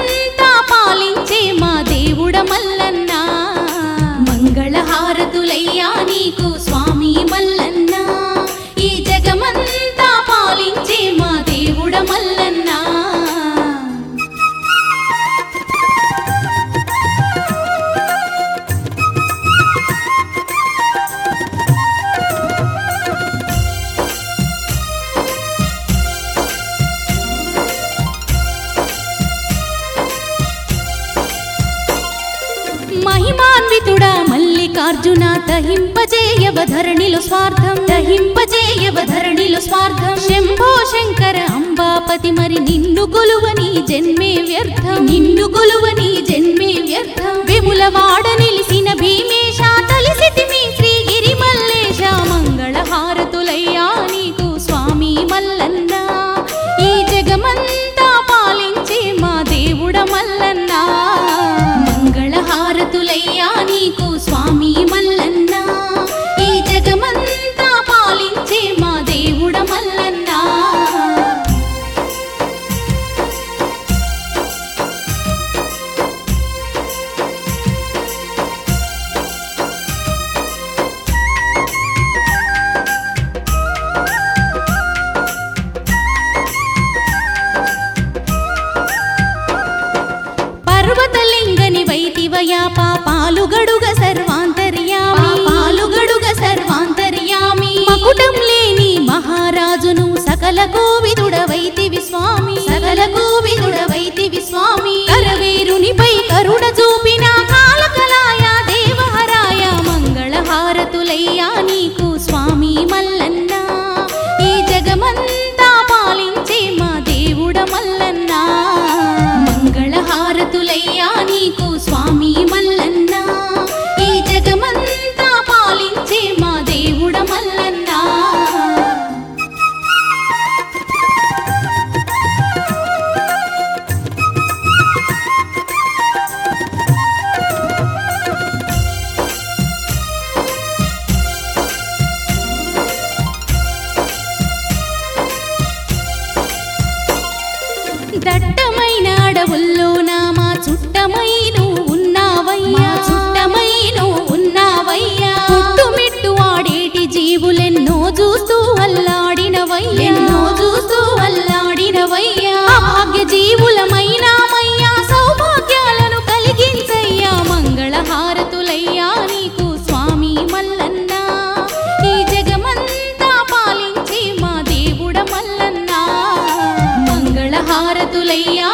జగమంతా పాలించే మా దేవుడ మల్లన్న మంగళహారతులయ్యా నీకు స్వామి మల్లన్న ఈ జగమంతా పాలించే మా దేవుడ మల్లన్న మహిమాన్వితుడా మల్లికార్జున దహింపజేయవ ధరణిలో స్వార్థం దహింపజేయవ ధరణిలో స్వార్థం శంభో శంకర అంబాపతి మరి నిన్ను కొలువని జన్మే వ్యర్థం నిన్ను కొలువని జన్మే వ్యర్థం విముల వాడ నిలిసిన భీమేశ తలిసితి మీ శ్రీగిరి మల్లేశ మంగళ హారతులయ్యా నీకు స్వామి మల్లన్న ఈ జగమంతా పాలించే మా దేవుడ మల్లన్న మంగళహారతులయ్యా నీకు స్వామి మల్లన్న ఈ జగమంతా పాలించే మా దేవుడ మల్లన్న పర్వతలింగని వైతివయా పాపాలుగడుగ సర్వాంతర్యామి పాలుగడుగ సర్వాంతర్యామి మకుటం లేని మహారాజును సకల కోవిదుడవైతివి స్వామి సకల కోవిదుడవైతివి స్వామి కరవేరునిపై కరుణ చూపిన కాలకలాయ దేవహరాయ మంగళహారతులయ్యా నీకు స్వామి మల్లన్న ఈ జగమంతా పాలించే మా దేవుడ మల్లన్న మంగళహారతులయ్యా నీకు స్వామి మల్లన్న ఈ జగమంతా పాలించే మా దేవుడ మల్లన్న దట్టమైన అడవుల్లో నా మా చుట్టమై నువ్వు ఉన్నావయ్యా చుట్టమై నువ్వు ఉన్నావయ్యా పుట్టుమిట్టు ఆడేటి జీవులెన్నో చూస్తూ అల్లాడినవయ్యా ఎన్నో చూస్తూ అల్లాడినవయ్యా భాగ్య జీవులమైనామయ్యా సౌభాగ్యాలను కలిగించయ్యా మంగళహారతులయ్యా నీకు స్వామి మల్లన్న ఈ జగమంతా పాలించే మా దేవుడ మల్లన్న మంగళహారతులయ్యా